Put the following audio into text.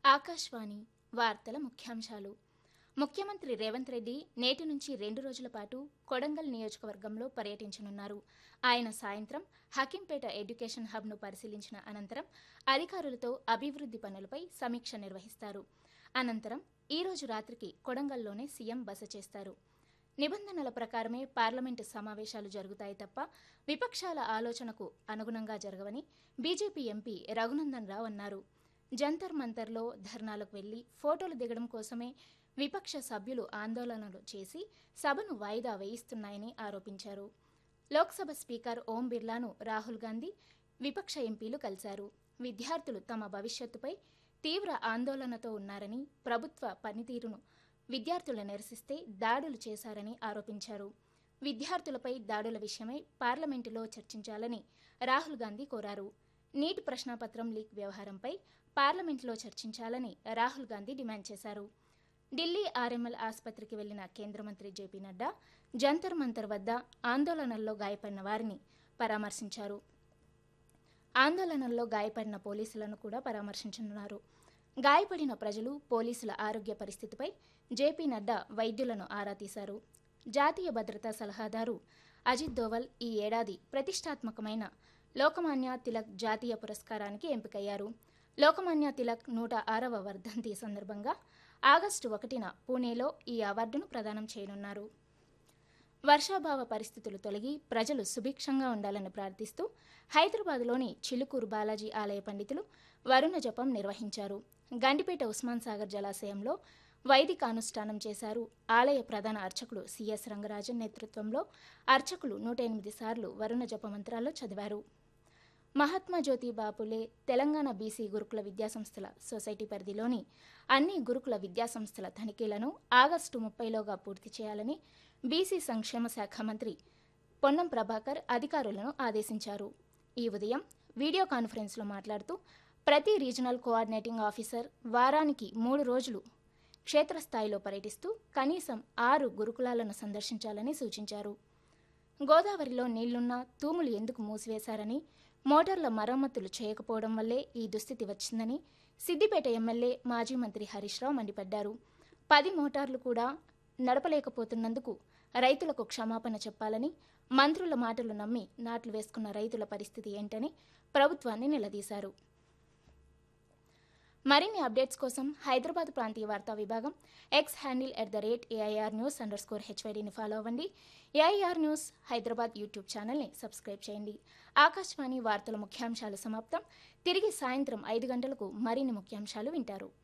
ఆకాశవాణి వార్తల ముఖ్యాంశాలు ముఖ్యమంత్రి రేవంత్ రెడ్డి నేటి నుంచి రెండు రోజుల పాటు కొడంగల్ నియోజకవర్గంలో పర్యటించనున్నారు ఆయన సాయంత్రం హకీంపేట ఎడ్యుకేషన్ హబ్ను పరిశీలించిన అనంతరం అధికారులతో అభివృద్ది పనులపై సమీక్ష నిర్వహిస్తారు అనంతరం ఈ రోజు రాత్రికి కొడంగల్లోనే సీఎం బస చేస్తారు నిబంధనల ప్రకారమే పార్లమెంటు సమావేశాలు జరుగుతాయి తప్ప విపక్షాల ఆలోచనకు అనుగుణంగా జరగవని బీజేపీ ఎంపీ రఘునందన్ రావు అన్నారు జంతర్ మంతర్లో ధర్నాలకు వెళ్లి ఫోటోలు దిగడం కోసమే విపక్ష సభ్యులు ఆందోళనలు చేసి సభను వాయిదా వేయిస్తున్నాయని ఆరోపించారు లోక్సభ స్పీకర్ ఓం బిర్లాను రాహుల్ గాంధీ విపక్ష ఎంపీలు కలిశారు విద్యార్థులు తమ భవిష్యత్తుపై తీవ్ర ఆందోళనతో ఉన్నారని ప్రభుత్వ పనితీరును విద్యార్థులు నిరసిస్తే దాడులు చేశారని ఆరోపించారు విద్యార్థులపై దాడుల విషయమై పార్లమెంటులో చర్చించాలని రాహుల్ గాంధీ కోరారు నీట్ ప్రశ్నాపత్రం లీక్ వ్యవహారంపై పార్లమెంటులో చర్చించాలని రాహుల్ గాంధీ డిమాండ్ చేశారు ఢిల్లీ ఆర్ఎంఎల్ ఆసుపత్రికి వెళ్లిన కేంద్ర మంత్రి జేపీ నడ్డా జంతర్ మంతర్ వద్ద ఆందోళనల్లో గాయపడిన వారిని పరామర్శించారు ఆందోళనల్లో గాయపడిన పోలీసులను కూడా పరామర్శించనున్నారు గాయపడిన ప్రజలు పోలీసుల ఆరోగ్య పరిస్థితిపై జేపీ నడ్డా వైద్యులను ఆరా తీశారు జాతీయ భద్రతా సలహాదారు అజిత్ దోవల్ ఈ ఏడాది ప్రతిష్టాత్మకమైన లోకమాన్య తిలక్ జాతీయ పురస్కారానికి ఎంపికయ్యారు లోకమాన్య తిలక్ నూట ఆరవ వర్ధంతి సందర్భంగా ఆగస్టు ఒకటిన పూణేలో ఈ అవార్డును ప్రదానం చేయనున్నారు వర్షాభావ పరిస్థితులు తొలగి ప్రజలు సుభిక్షంగా ఉండాలని ప్రార్థిస్తూ హైదరాబాద్లోని చిలుకూరు బాలాజీ ఆలయ పండితులు వరుణ జపం నిర్వహించారు గండిపేట ఉస్మాన్ సాగర్ జలాశయంలో వైదిక అనుష్ఠానం చేశారు ఆలయ ప్రధాన అర్చకుడు సిఎస్ రంగరాజన్ నేతృత్వంలో అర్చకులు నూట ఎనిమిది సార్లు వరుణ జప మంత్రాలు చదివారు మహాత్మా జ్యోతి బాపులే తెలంగాణ బీసీ గురుకుల విద్యాసంస్థల సొసైటీ పరిధిలోని అన్ని గురుకుల విద్యాసంస్థల తనిఖీలను ఆగస్టు ముప్పైలోగా పూర్తి చేయాలని బీసీ సంక్షేమ శాఖ మంత్రి పొన్నం ప్రభాకర్ అధికారులను ఆదేశించారు ఈ ఉదయం వీడియో కాన్ఫరెన్స్లో మాట్లాడుతూ ప్రతి రీజనల్ కోఆర్డినేటింగ్ ఆఫీసర్ వారానికి మూడు రోజులు క్షేత్రస్థాయిలో పర్యటిస్తూ కనీసం ఆరు గురుకులాలను సందర్శించాలని సూచించారు గోదావరిలో నీళ్లున్నా తూములు ఎందుకు మూసివేశారని మోటార్ల మరమ్మతులు చేయకపోవడం వల్లే ఈ దుస్థితి వచ్చిందని సిద్దిపేట ఎమ్మెల్యే మాజీ మంత్రి హరీష్ రావు మండిపడ్డారు పది మోటార్లు కూడా నడపలేకపోతున్నందుకు రైతులకు క్షమాపణ చెప్పాలని మంత్రుల మాటలు నమ్మి నాట్లు వేసుకున్న రైతుల పరిస్థితి ఏంటని ప్రభుత్వాన్ని నిలదీశారు మరిన్ని అప్డేట్స్ కోసం హైదరాబాద్ ప్రాంతీయ వార్తా విభాగం X handle at the rate AIR news underscore హెచ్వైడీని ఫాలో అవ్వండి ఏఐఆర్ న్యూస్ హైదరాబాద్ యూట్యూబ్ ఛానల్ని సబ్స్క్రైబ్ చేయండి ఆకాశవాణి వార్తల ముఖ్యాంశాలు సమాప్తం తిరిగి సాయంత్రం ఐదు గంటలకు మరిన్ని ముఖ్యాంశాలు వింటారు